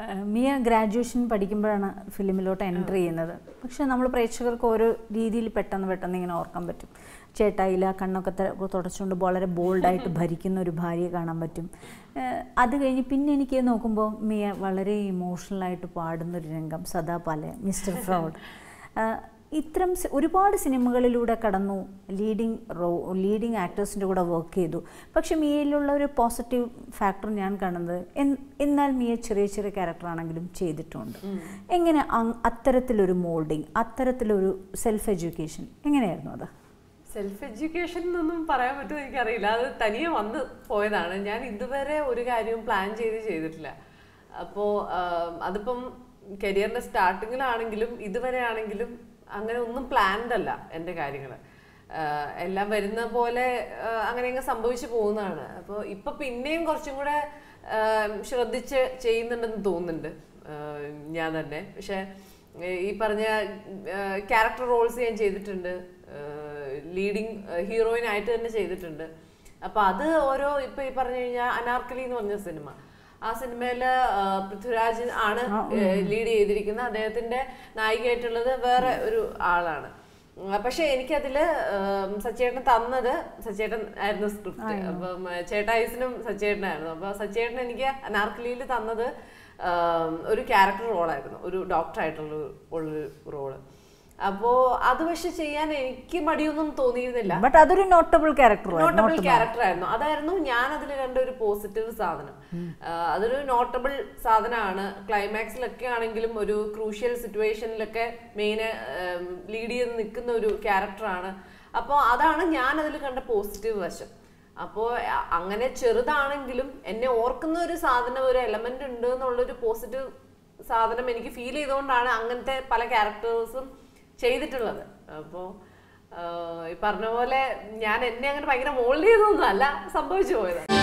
ഏഹ് Miya graduation പഠിക്കുമ്പോഴാണ് ഫിലിമിലോട്ട് enter ചെയ്യുന്നത് പക്ഷെ നമ്മൾ പ്രേക്ഷകർക്ക് ഓരോ രീതിയിൽ പെട്ടെന്ന് പെട്ടെന്ന് ഇങ്ങനെ ഓർക്കാൻ പറ്റും ചേട്ടായില്ല കണ്ണൊക്കെ ത- തുടച്ചുകൊണ്ട് വളരെ ബോൾഡായിട്ട് ഭരിക്കുന്ന ഒരു ഭാര്യയെ കാണാൻ പറ്റും ഏഹ് അത് കഴിഞ്ഞ് പിന്നെ എനിക്ക് നോക്കുമ്പോൾ മിയ വളരെ ഇമോഷണലായിട്ട് പാടുന്നൊരു രംഗം സദാപാലയം മിസ്റ്റർ ഫ്രൗഡ് ആഹ് ഇത്തരം സി- ഒരുപാട് സിനിമകളിലൂടെ കടന്നു ലീഡിങ് റോ ലീഡിങ് ആക്ടേഴ്സിൻ്റെ കൂടെ വർക്ക് ചെയ്തു പക്ഷെ മിയയിലുള്ള ഒരു പോസിറ്റീവ് ഫാക്ടർ ഞാൻ കാണുന്നത് എൻ- എന്നാൽ മിയ ചെറിയ ചെറിയ ക്യാരക്ടറാണെങ്കിലും ചെയ്തിട്ടുണ്ട് എങ്ങനെ അങ്- അത്തരത്തിലൊരു മോൾഡിങ് അത്തരത്തിലൊരു സെൽഫ് എഡ്യൂക്കേഷൻ എങ്ങനെയായിരുന്നു അത് സെൽഫ് എഡ്യൂക്കേഷൻ എന്നൊന്നും പറയാൻ പറ്റുമോ എനിക്കറിയില്ല അത് തനിയെ വന്ന് പോയതാണ് ഞാൻ ഇതുവരെ ഒരു കാര്യവും പ്ലാൻ ചെയ്ത് ചെയ്തിട്ടില്ല അപ്പോൾ അതിപ്പം കരിയറിന്റെ സ്റ്റാർട്ടിങ്ങിലാണെങ്കിലും ഇതുവരെ ആണെങ്കിലും അങ്ങനെ ഒന്നും പ്ലാൻഡ് അല്ല എൻ്റെ കാര്യങ്ങൾ എല്ലാം വരുന്ന പോലെ ആ, അങ്ങനെ അങ്ങ് സംഭവിച്ചു പോകുന്നതാണ് അപ്പോൾ ഇപ്പൊ പിന്നെയും കുറച്ചും കൂടെ ആ, ശ്രദ്ധിച്ച് ചെയ്യുന്നുണ്ടെന്ന് തോന്നുന്നുണ്ട് ആ, ഞാൻ തന്നെ പക്ഷെ ഈ പറഞ്ഞ ക്യാരക്ടർ റോൾസ് ഞാൻ ചെയ്തിട്ടുണ്ട് ലീഡിങ് ഹീറോയിൻ ആയിട്ട് തന്നെ ചെയ്തിട്ടുണ്ട് അപ്പൊ അത് ഓരോ ഇപ്പൊ ഈ പറഞ്ഞു കഴിഞ്ഞാൽ അനാർക്കലി എന്ന് പറഞ്ഞ സിനിമ ആ സിനിമയില് ആ, പൃഥ്വിരാജ് ആണ് ലീഡ് ചെയ്തിരിക്കുന്നത് അദ്ദേഹത്തിന്റെ നായികയായിട്ടുള്ളത് വേറെ ഒരു ആളാണ് ഉം, പക്ഷെ എനിക്കതില് ഉം, സച്ചേട്ടൻ തന്നത് സച്ചേട്ടൻ ആയിരുന്നു സ്ക്രിപ്റ്റ് അപ്പം ആ, ചേട്ടായിസിനും സച്ചേട്ടനായിരുന്നു അപ്പൊ സച്ചേട്ടൻ എനിക്ക് അനാർക്കലിയിൽ തന്നത് ഉം, ഒരു ക്യാരക്ടർ റോളായിരുന്നു ഒരു ഡോക്ടറായിട്ടുള്ള ഒരു റോള് അപ്പോ അത് പക്ഷെ ചെയ്യാൻ എനിക്ക് മടിയൊന്നും തോന്നിയിരുന്നില്ല ബട്ട് അതൊരു നോട്ടബിൾ ക്യാരക്ടർ നോട്ടബിൾ ക്യാരക്ടർ ആയിരുന്നു അതായിരുന്നു ഞാൻ അതിൽ കണ്ട ഒരു പോസിറ്റീവ് സാധനം ആ, അതൊരു നോട്ടബിൾ സാധനമാണ് ക്ലൈമാക്സിലൊക്കെ ആണെങ്കിലും ഒരു ക്രൂഷ്യൽ സിറ്റുവേഷനിലൊക്കെ മെയിന് ലീഡ് ചെയ്ത് നിൽക്കുന്ന ഒരു ക്യാരക്ടറാണ് അപ്പോൾ അതാണ് ഞാൻ അതിൽ കണ്ട പോസിറ്റീവ് വശം അപ്പോൾ അങ്ങനെ ചെറുതാണെങ്കിലും എന്നെ ഓർക്കുന്ന ഒരു സാധനം ഒരു എലമെന്റ് ഉണ്ട് എന്നുള്ളൊരു പോസിറ്റീവ് സാധനം എനിക്ക് ഫീൽ ചെയ്തുകൊണ്ടാണ് അങ്ങനത്തെ പല ക്യാരക്ടേഴ്സും ചെയ്തിട്ടുള്ളത് അപ്പോൾ ഈ പറഞ്ഞ പോലെ ഞാൻ എന്നെ അങ്ങനെ ഭയങ്കര മോൾഡ് ചെയ്തൊന്നും അല്ല സംഭവിച്ചു പോയത്